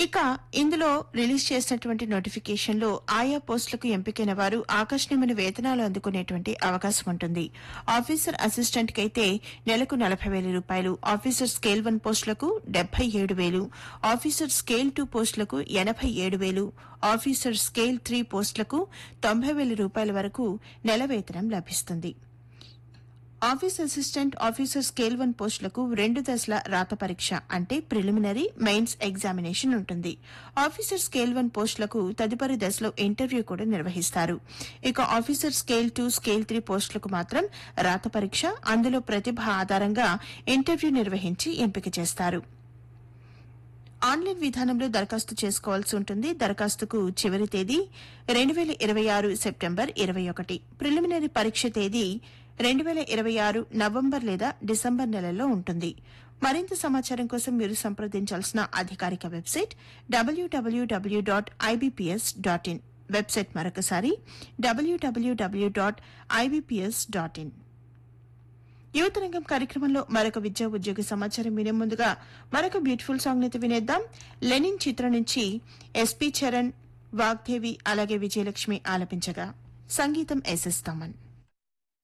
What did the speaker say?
ఇక ఇందులో రిలీజ్ చేసినటువంటి నోటిఫికేషన్లో ఆయా పోస్టులకు ఎంపికైన వారు ఆకర్షణీయమైన వేతనాలు అందుకునేటువంటి అవకాశం ఉంటుంది ఆఫీసర్ అసిస్టెంట్ కైతే నెలకు నలభై వేల రూపాయలు ఆఫీసర్ స్కేల్ వన్ పోస్టులకు డెబ్బై ఏడు వేలు ఆఫీసర్ స్కేల్ టూ పోస్టులకు ఎనభై ఏడు వేలు ఆఫీసర్ స్కేల్ త్రీ పోస్టులకు తొంభై వేల రూపాయల వరకు నెల వేతనం లభిస్తుంది office assistant officer scale one పోస్టులకు రెండు దశల రాత పరీక్ష అంటే ప్రిలిమినరీ మెయిన్స్ ఎగ్జామినేషన్ ఉంటుంది ఆఫీసర్ స్కేల్ వన్ పోస్టులకు తదుపరి దశలో ఇంటర్వ్యూ కూడా నిర్వహిస్తారు ఇక officer scale two scale three పోస్టులకు మాత్రం రాత పరీక్ష అందులో ప్రతిభ ఆధారంగా ఇంటర్వ్యూ నిర్వహించి ఎంపిక చేస్తారు ఆన్లైన్ విధానంలో దరఖాస్తు చేసుకోవాల్సి ఉంటుంది దరఖాస్తుకు చివరి తేదీ రెండు వేల ఇరవై ఆరు సెప్టెంబర్ ఇరవై ఒకటి ప్రిలిమినరీ పరీక్ష తేదీ రెండు వేల ఇరవై ఆరు నవంబర్ లేదా డిసెంబర్ నెలల్లో ఉంటుంది మరింత సమాచారం కోసం మీరు సంప్రదించాల్సిన అధికారిక website W W W dot IBPS dot in website మరొకసారి W W W dot IBPS dot in యువతరంగం కార్యక్రమంలో మరొక విద్యా ఉద్యోగ సమాచారం వినే ముందుగా మరొక బ్యూటిఫుల్ సాంగ్ అయితే వినేద్దాం లెనిన్ చిత్రం నుంచి ఎస్పీ చరణ్ వాగ్దేవి అలాగే విజయలక్ష్మి ఆలపించగా సంగీతం ఎస్ఎస్ తమన్